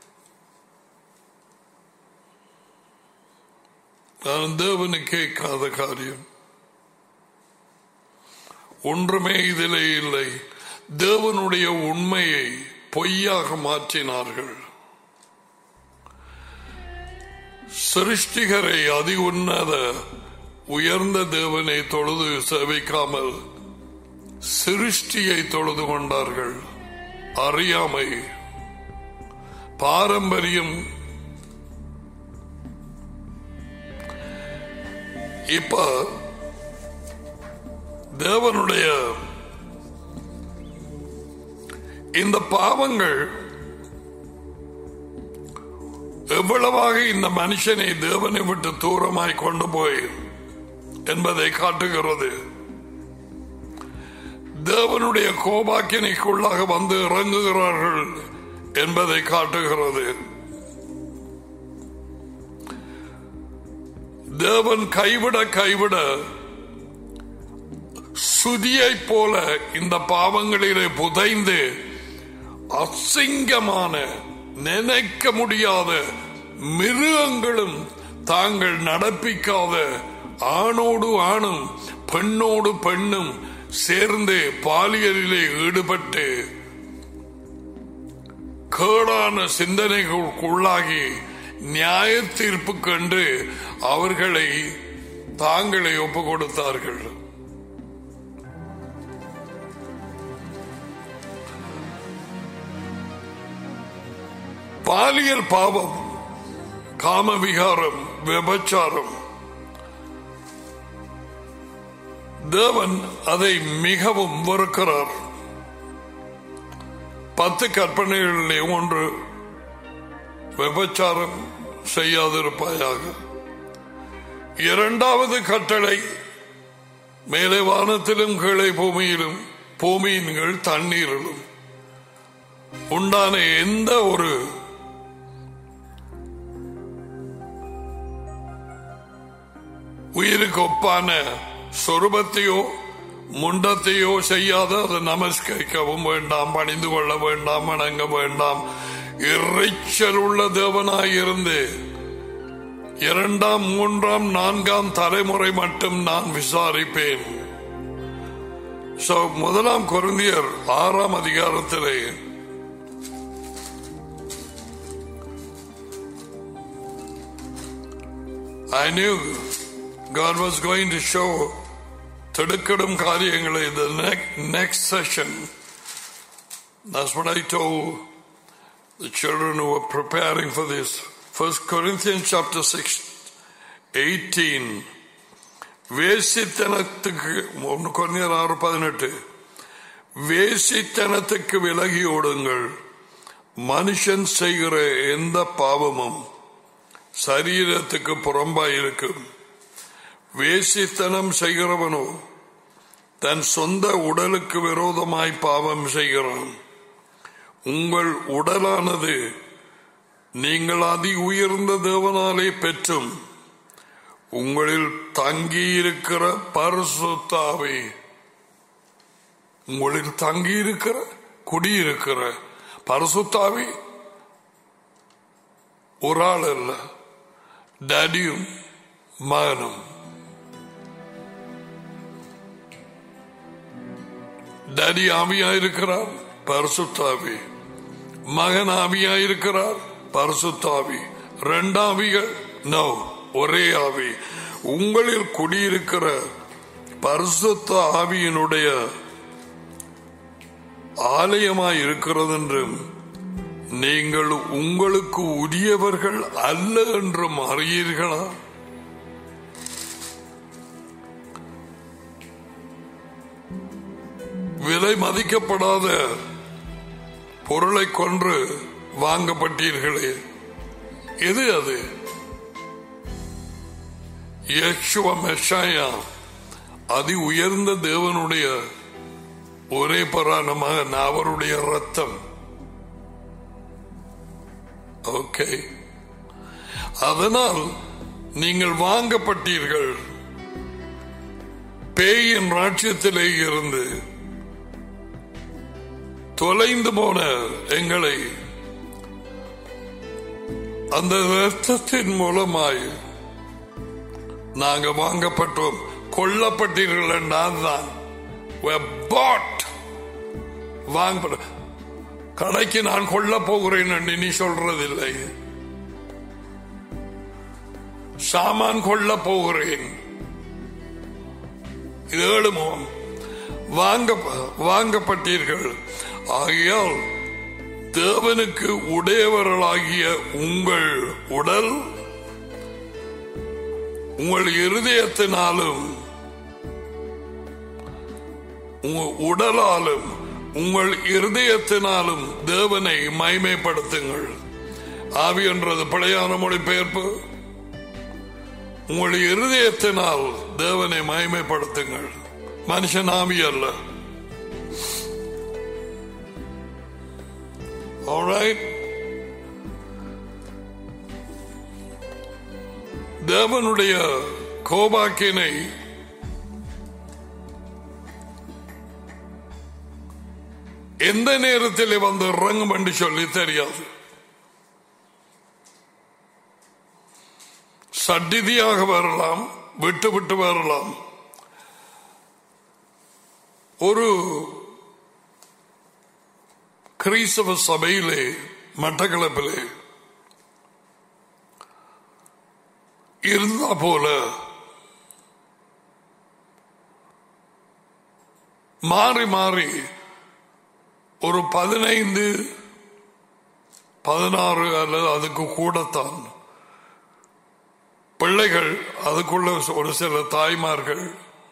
[SPEAKER 1] நான் தேவனு கேட்காத காரியம் ஒன்றுமே இதிலே இல்லை தேவனுடைய உண்மையை பொய்யாக மாற்றினார்கள் சிருஷ்டிகரை அதி உன்னத உயர்ந்த தேவனை தொழுது சேவிக்காமல் சிருஷ்டியை தொழுது கொண்டார்கள் அறியாமை பாரம்பரியம் இப்ப தேவனுடைய இந்த பாவங்கள் எவ்வளவாக இந்த மனுஷனை தேவனை விட்டு தூரமாய் கொண்டு போய் என்பதை காட்டுகிறது தேவனுடைய கோபாக்கினைக்குள்ளாக வந்து இறங்குகிறார்கள் என்பதை காட்டுகிறது தேவன் கைவிட கைவிட சுதியை போல இந்த பாவங்களிலே புதைந்து அசிங்கமான நினைக்க முடியாத மிருகங்களும் தாங்கள் நடப்பிக்காத ஆணோடு ஆணும் பெண்ணோடு பெண்ணும் சேர்ந்து பாலியலிலே ஈடுபட்டு கேடான சிந்தனைகளுக்குள்ளாகி நியாய தீர்ப்பு கண்டு அவர்களை தாங்களை ஒப்பு கொடுத்தார்கள் பாலியல் பாவம் காமவிகாரம் விபச்சாரம் தேவன் அதை மிகவும் வெறுக்கிறார் பத்து கற்பனைகளிலே ஒன்று விபச்சாரம் செய்யாதிருப்பாயாக இரண்டாவது கட்டளை மேலே வானத்திலும் கீழே பூமியிலும் பூமியின் கீழ் தண்ணீரிலும் உண்டான எந்த ஒரு உயிருக்கு ஒப்பான சொருபத்தையோ முண்டத்தையோ செய்யாத அதை நமஸ்கரிக்கவும் வேண்டாம் பணிந்து கொள்ள வேண்டாம் வணங்க வேண்டாம் இறைச்சல் உள்ள தேவனாயிருந்து இரண்டாம் மூன்றாம் நான்காம் தலைமுறை மட்டும் நான் விசாரிப்பேன் So, முதலாம் குருந்தியர் ஆறாம் அதிகாரத்திலே I knew God was going to show திடுக்கிடும் காரியங்களை the next session that's what I told the children who were preparing for this first Corinthians chapter 6 18 வேசித்தனத்துக்கு ஒன்று குறைஞ்சர் ஆறு பதினெட்டு வேசித்தனத்துக்கு விலகி ஓடுங்கள் மனுஷன் செய்கிற எந்த பாவமும் சரீரத்துக்கு புறம்பாயிருக்கும் வேசித்தனம் செய்கிறவனோ தன் சொந்த உடலுக்கு விரோதமாய் பாவம் செய்கிறான் உங்கள் உடலானது நீங்கள் அதி உயர்ந்த தேவனாலே பெற்றும் உங்களில் தங்கியிருக்கிற பரிசுத்தாவே உங்களில் தங்கியிருக்கிற குடியிருக்கிற பரிசுத்தாவி ஒரு ஆள் அல்ல டடியும் மகனும் டடி ஆவியாயிருக்கிறார் பரிசுத்தாவி மகன் ஆவியாயிருக்கிறார் பரிசுத்தாவி ரெண்டாவிகள் நோ ஒரே ஆவி உங்களில் குடியிருக்கிற பரிசுத்த ஆவியினுடைய ஆலயமாய் இருக்கிறது என்றும் நீங்கள் உங்களுக்கு உரியவர்கள் அல்ல என்றும் அறியீர்களா விலை மதிக்கப்படாத பொருளை கொன்று வாங்கப்பட்டீர்களே எது அது யக்ஷுவ மெஷாயா அதி உயர்ந்த தேவனுடைய ஒரே பராணமாக அவருடைய ரத்தம் ஓகே அதனால் நீங்கள் வாங்கப்பட்டீர்கள் பேயின் ராட்சியத்திலே இருந்து தொலைந்து போன எங்களை அந்த ரத்தத்தின் மூலமாய் நாங்க வாங்கப்பட்டோம் கொல்லப்பட்டீர்கள் நான் தான் வாங்க கடைக்கு நான் கொல்ல போகிறேன் என்று நீ சொல்றதில்லை சாமான் கொல்ல போகிறேன் இது ஏழுமோ வாங்க வாங்கப்பட்டீர்கள் ஆகையால் தேவனுக்கு உடையவர்களாகிய உங்கள் உடல் உங்கள் இருதயத்தினாலும் உங்கள் உடலாலும் உங்கள் இருதயத்தினாலும் தேவனை மைமைப்படுத்துங்கள் ஆவி என்றது பழையான மொழிபெயர்ப்பு உங்கள் இருதயத்தினால் தேவனை மகிமைப்படுத்துங்கள் மனுஷன் ஆவி அல்ல Alright? தேவனுடைய கோபாக்கினை எந்த நேரத்தில் வந்து இறங்கும் என்று சொல்லி தெரியாது சட்டிதியாக வரலாம் விட்டு விட்டு வரலாம் ஒரு கிறிஸ்தவ சபையிலே மட்டக்களப்பிலே இருந்தா போல மாறி மாறி ஒரு பதினைந்து பதினாறு அல்லது அதுக்கு கூடத்தான் பிள்ளைகள் அதுக்குள்ள ஒரு சில தாய்மார்கள்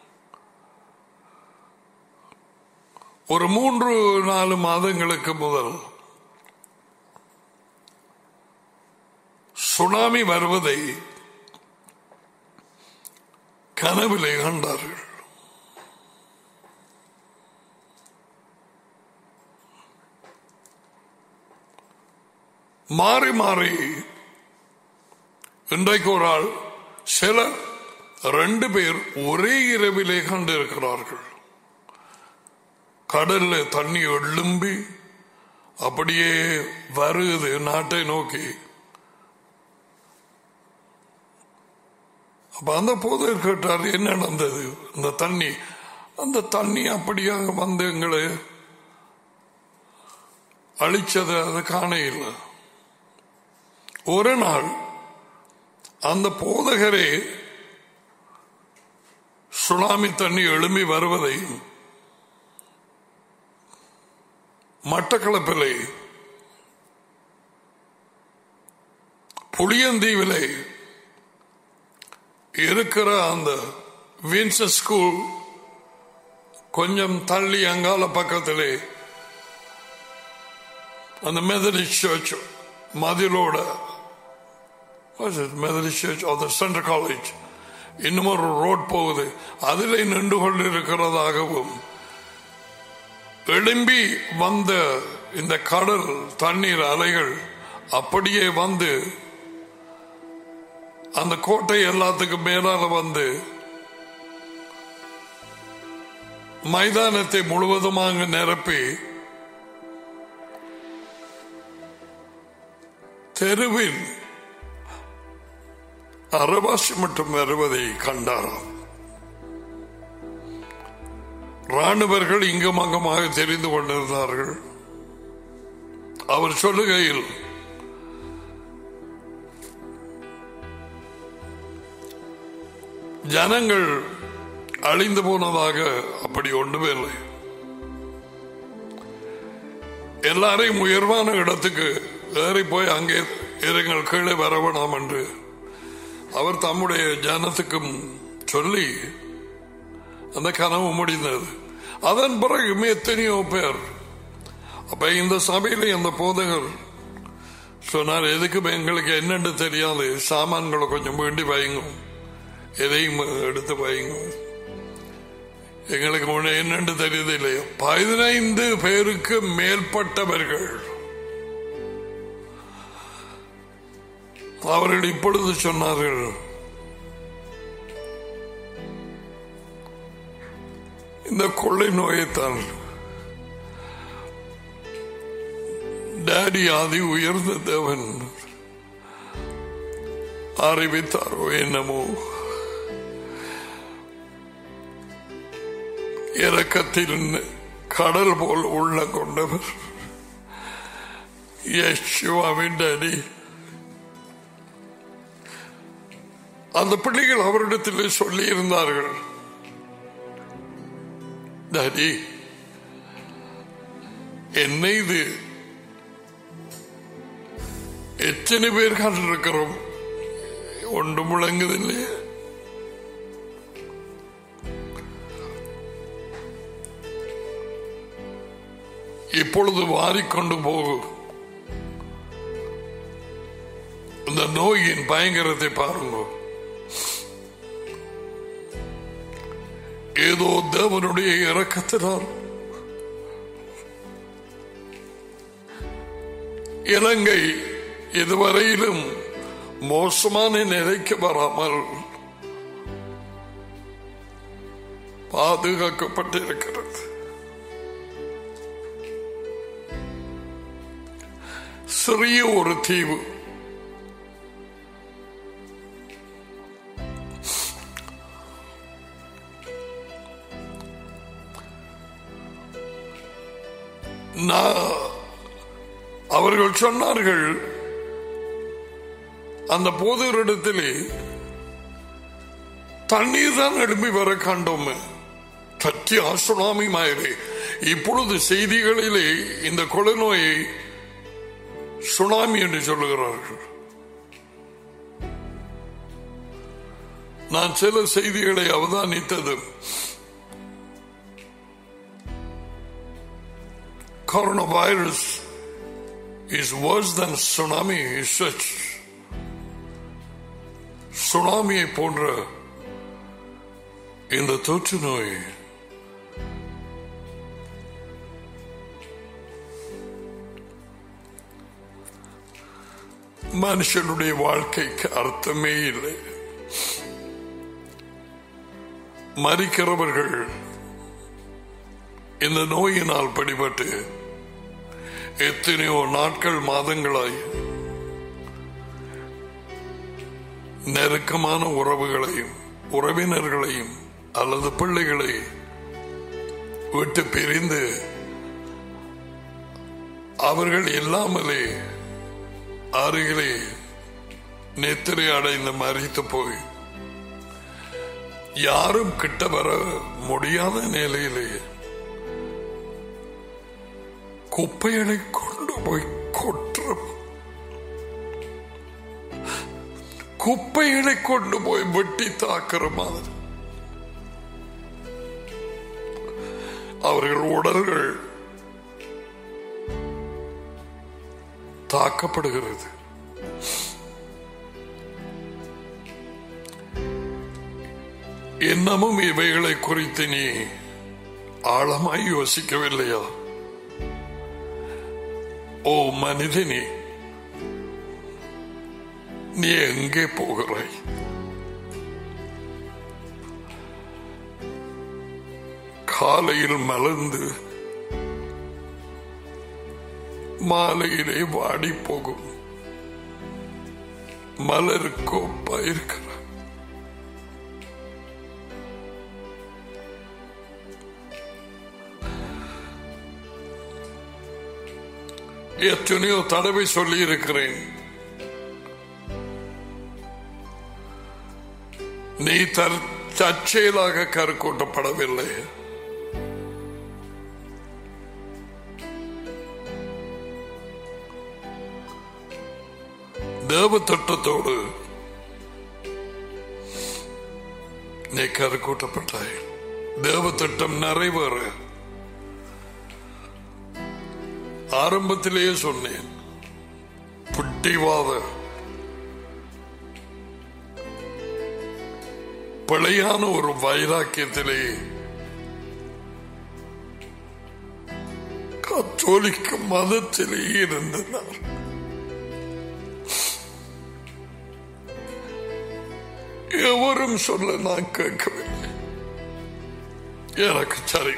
[SPEAKER 1] ஒரு மூன்று நாலு மாதங்களுக்கு முதல் சுனாமி வருவதை கனவிலே கண்டார்கள் மாறி மாறி இன்றைக்கு ஒரு ஆள் சிலர் ரெண்டு பேர் ஒரே இரவிலே கண்டிருக்கிறார்கள் கடல்ல தண்ணி எழும்பி அப்படியே வருது நாட்டை நோக்கி அப்ப அந்த போதர் கேட்டார் என்ன நடந்தது இந்த தண்ணி அந்த தண்ணி அப்படியாக வந்து எங்களை அழிச்சது அது காண இல்லை ஒரு நாள் அந்த போதகரே சுனாமி தண்ணி எழும்பி வருவதையும் மட்டக்களப்பிலை புளியந்தீவிலே இருக்கிற அந்த வின்சர் ஸ்கூல் கொஞ்சம் தள்ளி அங்கால பக்கத்திலே அந்த மெதடிஸ்ட் சர்ச் மதிலோட Methodist church of the central college இன்னும் ஒரு ரோட் போகுது அதிலே நின்று கொண்டிருக்கிறதாகவும் எழும்பி வந்த இந்த கடல் தண்ணீர் அலைகள் அப்படியே வந்து அந்த கோட்டை எல்லாத்துக்கும் மேலால வந்து மைதானத்தை முழுவதுமாக நிரப்பி தெருவில் அறவாசி மட்டும் வருவதை கண்டாராம் ராணுவர்கள் இங்கும் அங்குமாக தெரிந்து கொண்டிருந்தார்கள் அவர் சொல்லுகையில் ஜனங்கள் அழிந்து போனதாக அப்படி ஒன்றுமே இல்லை எல்லாரையும் உயர்வான இடத்துக்கு ஏறி போய் அங்கே இருங்கள் கீழே வர வேணாம் என்று அவர் தம்முடைய ஜனத்துக்கும் சொல்லி அந்த கனவு முடிந்தது அதன் பிறகு எத்தனையோ பேர் அப்ப இந்த சபையில அந்த போதகர் சொன்னார் எதுக்கு எங்களுக்கு என்னன்னு தெரியாது சாமான்களை கொஞ்சம் வேண்டி வைங்க எதையும் எடுத்து வைங்க எங்களுக்கு ஒண்ணு என்னன்னு தெரியுது இல்லையா பதினைந்து பேருக்கு மேற்பட்டவர்கள் அவர்கள் இப்பொழுது சொன்னார்கள் இந்த கொள்ளை நோயைத்தான் டாடி ஆதி உயர்ந்த தேவன் அறிவித்தாரோ என்னமோ இறக்கத்தில் கடல் போல் உள்ள கொண்டவர் யேசுவாவின் டாடி அந்த பிள்ளைகள் அவரிடத்தில் சொல்லி இருந்தார்கள் டாடி என்ன இது எத்தனை பேர் கண்டிருக்கிறோம் ஒன்று முழங்குதில்லையே இப்பொழுது வாரிக்கொண்டு போகும் இந்த நோயின் பயங்கரத்தை பாருங்க ஏதோ தேவனுடைய இறக்கத்தினால் இலங்கை இதுவரையிலும் மோசமான நிலைக்கு வராமல் பாதுகாக்கப்பட்டிருக்கிறது சிறிய ஒரு தீவு நான் அவர்கள் சொன்னார்கள் அந்த போதரிடத்திலே தண்ணீர் தான் எழுப்பி வர கண்டோம் பற்றி சுனாமி மாயிரே இப்பொழுது செய்திகளிலே இந்த கொலை நோயை சுனாமி என்று சொல்லுகிறார்கள் நான் சில செய்திகளை அவதானித்தது coronavirus is worse than tsunami is such சுனாமியை போன்ற இந்த தொற்று நோய் மனுஷனுடைய வாழ்க்கைக்கு அர்த்தமே இல்லை மறிக்கிறவர்கள் இந்த நோயினால் பிடிபட்டு எத்தனையோ நாட்கள் மாதங்களாய் நெருக்கமான உறவுகளையும் உறவினர்களையும் அல்லது பிள்ளைகளை விட்டு பிரிந்து அவர்கள் இல்லாமலே அருகிலே நெத்திரை அடைந்து மறித்து போய் யாரும் கிட்ட வர முடியாத நிலையிலே குப்பைகளை கொண்டு போய் கொற்றும் குப்பைகளை கொண்டு போய் வெட்டி தாக்குற மாதிரி அவர்கள் உடல்கள் தாக்கப்படுகிறது இன்னமும் இவைகளை குறித்து நீ ஆழமாய் யோசிக்கவில்லையா ஓ மனிதனே நீ எங்கே போகிறாய் காலையில் மலர்ந்து மாலையிலே வாடி போகும் மலருக்கோ பயிர்கிற எத்தனையோ தடவை சொல்லி இருக்கிறேன் நீ தற் தற்செயலாக கருக்கூட்டப்படவில்லை தேவ திட்டத்தோடு நீ கருக்கூட்டப்பட்டாய் தேவ திட்டம் நிறைவேற ஆரம்பத்திலேயே சொன்னேன் புட்டிவாத பிழையான ஒரு வைராக்கியத்திலே கத்தோலிக்க மதத்திலே இருந்தனர் எவரும் சொல்ல நான் கேட்கவில்லை எனக்கு சரி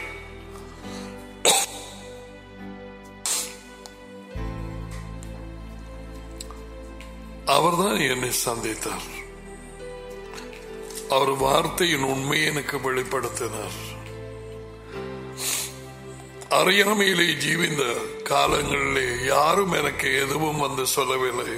[SPEAKER 1] அவர்தான் என்னை சந்தித்தார் அவர் வார்த்தையின் உண்மையை எனக்கு வெளிப்படுத்தினார் அறியாமையிலே ஜீவிந்த காலங்களிலே யாரும் எனக்கு எதுவும் வந்து சொல்லவில்லை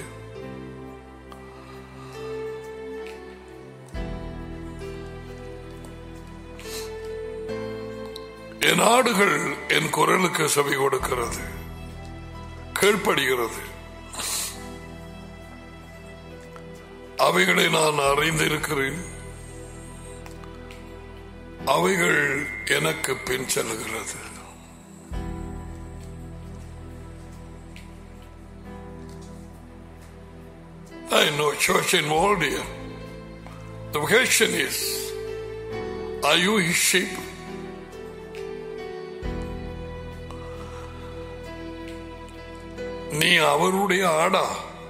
[SPEAKER 1] என் ஆடுகள் என் குரலுக்கு செவி கொடுக்கிறது கீழ்ப்படுகிறது அவைகளை நான் அறிந்திருக்கிறேன் அவைகள் எனக்கு பின் செல்கிறது I know church involved here. The question is, are you his sheep? நீ அவருடைய ஆடா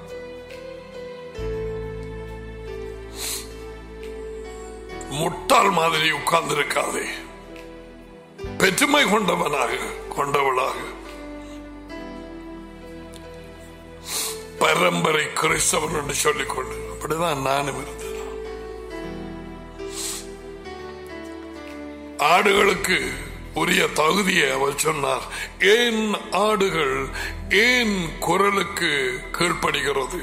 [SPEAKER 1] முட்டாள் மாதிரி உட்கார்ந்திருக்காதே பெற்றுமை கொண்டவனாக கொண்டவளாக பரம்பரை கிறிஸ்தவன் என்று சொல்லிக்கொண்டு அப்படிதான் நானும் இருந்தேன் ஆடுகளுக்கு உரிய தகுதியை அவர் சொன்னார் ஏன் ஆடுகள் ஏன் குரலுக்கு கீழ்ப்படுகிறது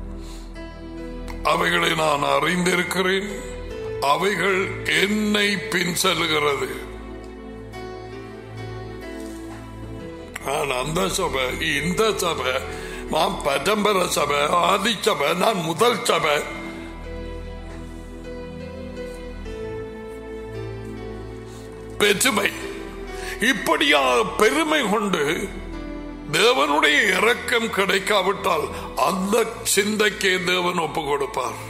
[SPEAKER 1] அவைகளை நான் அறிந்திருக்கிறேன் அவைகள் என்னை பின் செல்கிறது நான் அந்த சபை இந்த சபை நான் பரம்பர சபை ஆதி சபை நான் முதல் சபை பெருமை இப்படியா பெருமை கொண்டு தேவனுடைய இரக்கம் கிடைக்காவிட்டால் அந்த சிந்தைக்கே தேவன் ஒப்பு கொடுப்பார்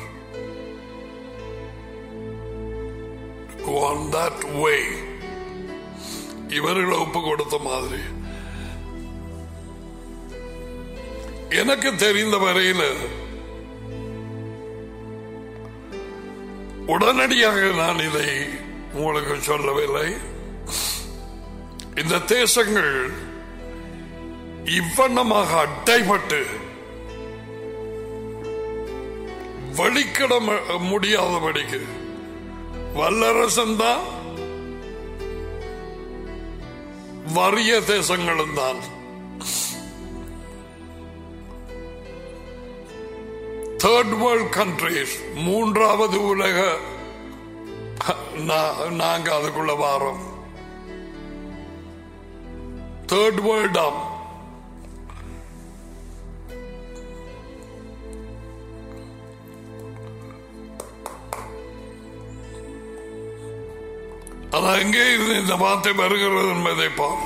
[SPEAKER 1] on that way இவர்களை ஒப்பு கொடுத்த மாதிரி எனக்கு தெரிந்த வரையில் உடனடியாக நான் இதை உங்களுக்கு சொல்லவில்லை இந்த தேசங்கள் இவ்வண்ணமாக அட்டைப்பட்டு வழிக்கிட முடியாதபடிக்கு வல்லரசன் தான் வறிய தேசங்களும் தான் தேர்ட் வேர்ல்ட் கண்ட்ரிஸ் மூன்றாவது உலக நா- நாங்க அதுக்குள்ள வாரோம் தேர்ட் வேர்ல்டாம் அது எங்கே இருந்து இந்த வார்த்தை வருகிறது என்பதை பார்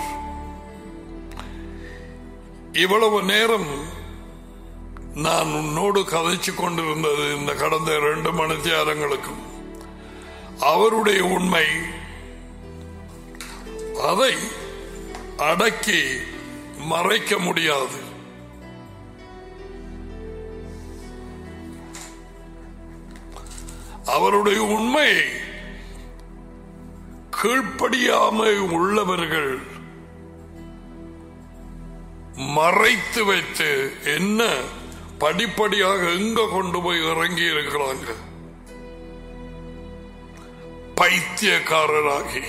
[SPEAKER 1] இவ்வளவு நேரம் நான் உன்னோடு கதைச்சு கொண்டிருந்தது இந்த கடந்த இரண்டு மணி நேரங்களுக்கும் அவருடைய உண்மை அதை அடக்கி மறைக்க முடியாது அவருடைய உண்மையை கீழ்ப்படியாமல் உள்ளவர்கள் மறைத்து வைத்து என்ன படிப்படியாக எங்க கொண்டு போய் இறங்கி இருக்கிறாங்க பைத்தியக்காரராகி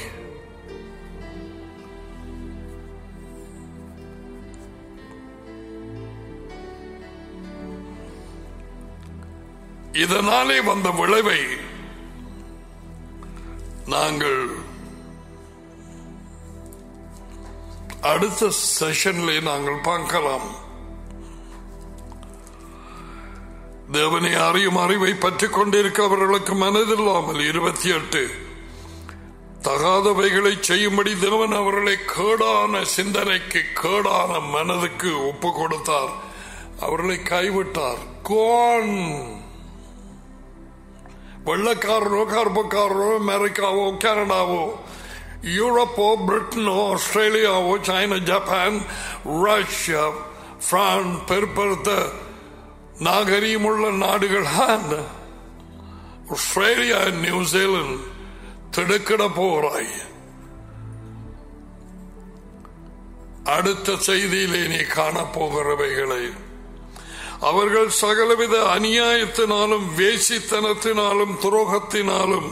[SPEAKER 1] இதனாலே வந்த விளைவை நாங்கள் அடுத்த செஷன்ல நாங்கள் பார்க்கலாம் தேவனை அறியும் அறிவை பற்றிக் கொண்டிருக்கிறவர்களுக்கு மனதில்லாமல் இருபத்தி எட்டு தகாதவைகளை செய்யும்படி தேவன் அவர்களை கேடான சிந்தனைக்கு கேடான மனதுக்கு ஒப்பு கொடுத்தார் அவர்களை கைவிட்டார் கோன் வெள்ளக்காரரோ கருப்பக்காரரோ அமெரிக்காவோ கனடாவோ யூரோப்போ பிரிட்டனோ ஆஸ்திரேலியாவோ சைனா ஜப்பான் ரஷ்யா பிரான்ஸ் பெருப்பெருத்த நாகரீகமுள்ள நாடுகள் ஆஸ்திரேலியா நியூசிலாந்து திடுக்கிட போறாய் அடுத்த செய்தியிலே நீ காணப்போகிறவைகளை அவர்கள் சகலவித அநியாயத்தினாலும் வேசித்தனத்தினாலும் துரோகத்தினாலும்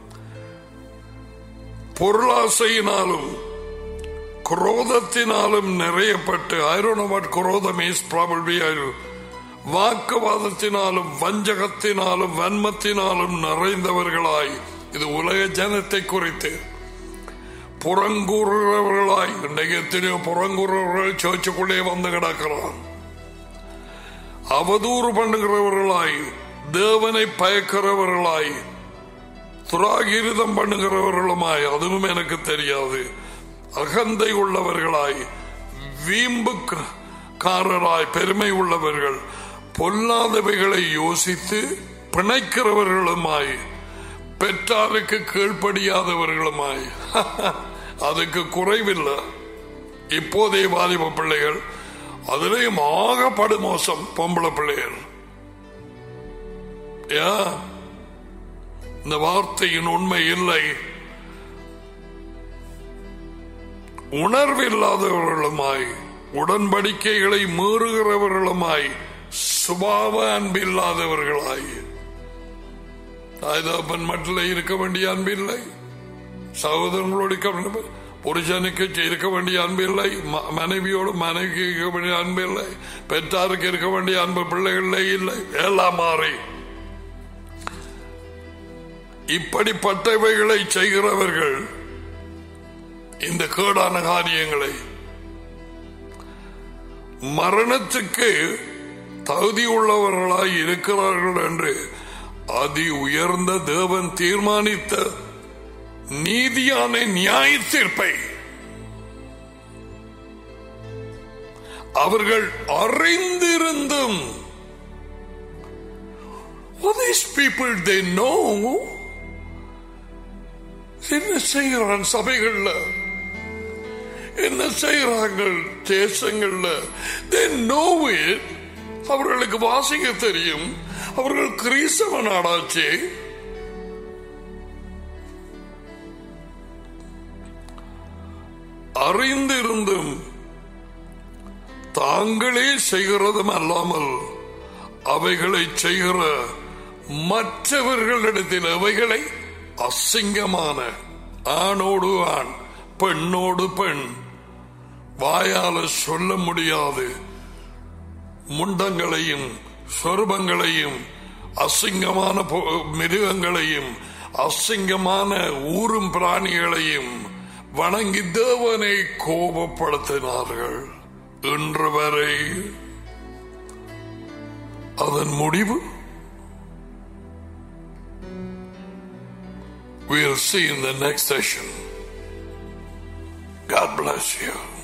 [SPEAKER 1] பொருளாசையினாலும் குரோதத்தினாலும் நிறையப்பட்டு ஐரோனவாட் குரோதம் இஸ் ப்ராபல்பி வாக்குவாதத்தினாலும் வஞ்சகத்தினாலும் வன்மத்தினாலும் நிறைந்தவர்களாய் இது உலக ஜனத்தை குறித்து புறங்கூறுகிறவர்களாய் இன்றைக்கு எத்தனையோ புறங்கூறுறவர்கள் சர்ச்சுக்குள்ளே வந்து கிடக்கிறான் அவதூறு பண்ணுகிறவர்களாய் தேவனை பயக்கிறவர்களாய் துராகிருதம் பண்ணுகிறவர்களுமாய் அதுவும் எனக்கு தெரியாது அகந்தை உள்ளவர்களாய் வீம்புக்காரராய் பெருமை உள்ளவர்கள் பொல்லாதவைகளை யோசித்து பிணைக்கிறவர்களுமாய் பெற்றாருக்கு கீழ்ப்படியாதவர்களுமாய் அதுக்கு குறைவில்லை இப்போதைய வாலிப பிள்ளைகள் அதிலேயும் ஆக படுமோசம் பொம்பளை பிள்ளைகள் ஏன் இந்த வார்த்தையின் உண்மை இல்லை உணர்வில்லாதவர்களுமாய் உடன்படிக்கைகளை மீறுகிறவர்களுமாய் சுபாவ அன்பில்லாதவர்களாய் தாய்தாப்பன் மட்டில் இருக்க வேண்டிய அன்பில்லை சகோதரங்களோடு இருக்க வேண்டிய புருஷனுக்கு இருக்க வேண்டிய அன்பு இல்லை ம- மனைவியோடு மனைவிக்கு இருக்க வேண்டிய அன்பு இல்லை பெற்றாருக்கு இருக்க வேண்டிய அன்பு பிள்ளைகளே இல்லை எல்லாம் மாறி இப்படிப்பட்டவைகளை செய்கிறவர்கள் இந்த கேடான காரியங்களை மரணத்துக்கு தகுதி உள்ளவர்களாய் இருக்கிறார்கள் என்று அதி உயர்ந்த தேவன் தீர்மானித்த நீதியான நியாய தீர்ப்பை அவர்கள் அறிந்திருந்தும் What these people they know என்ன செய்கிறான் சபைகள்ல என்ன செய்கிறாங்க தேசங்கள்ல they know it அவர்களுக்கு வாசிக்க தெரியும் அவர்கள் கிறிஸ்தவ நாடாச்சே அறிந்திருந்தும் தாங்களே செய்கிறதும் அல்லாமல் அவைகளை செய்கிற மற்றவர்களிடத்தில் அவைகளை அசிங்கமான ஆணோடு ஆண் பெண்ணோடு பெண் வாயால சொல்ல முடியாது முண்டங்களையும் சொருபங்களையும் அசிங்கமான பொ- மிருகங்களையும் அசிங்கமான ஊரும் பிராணிகளையும் வணங்கி தேவனை கோபப்படுத்தினார்கள் இன்று வரை அதன் முடிவு We'll see in the next session. God bless you.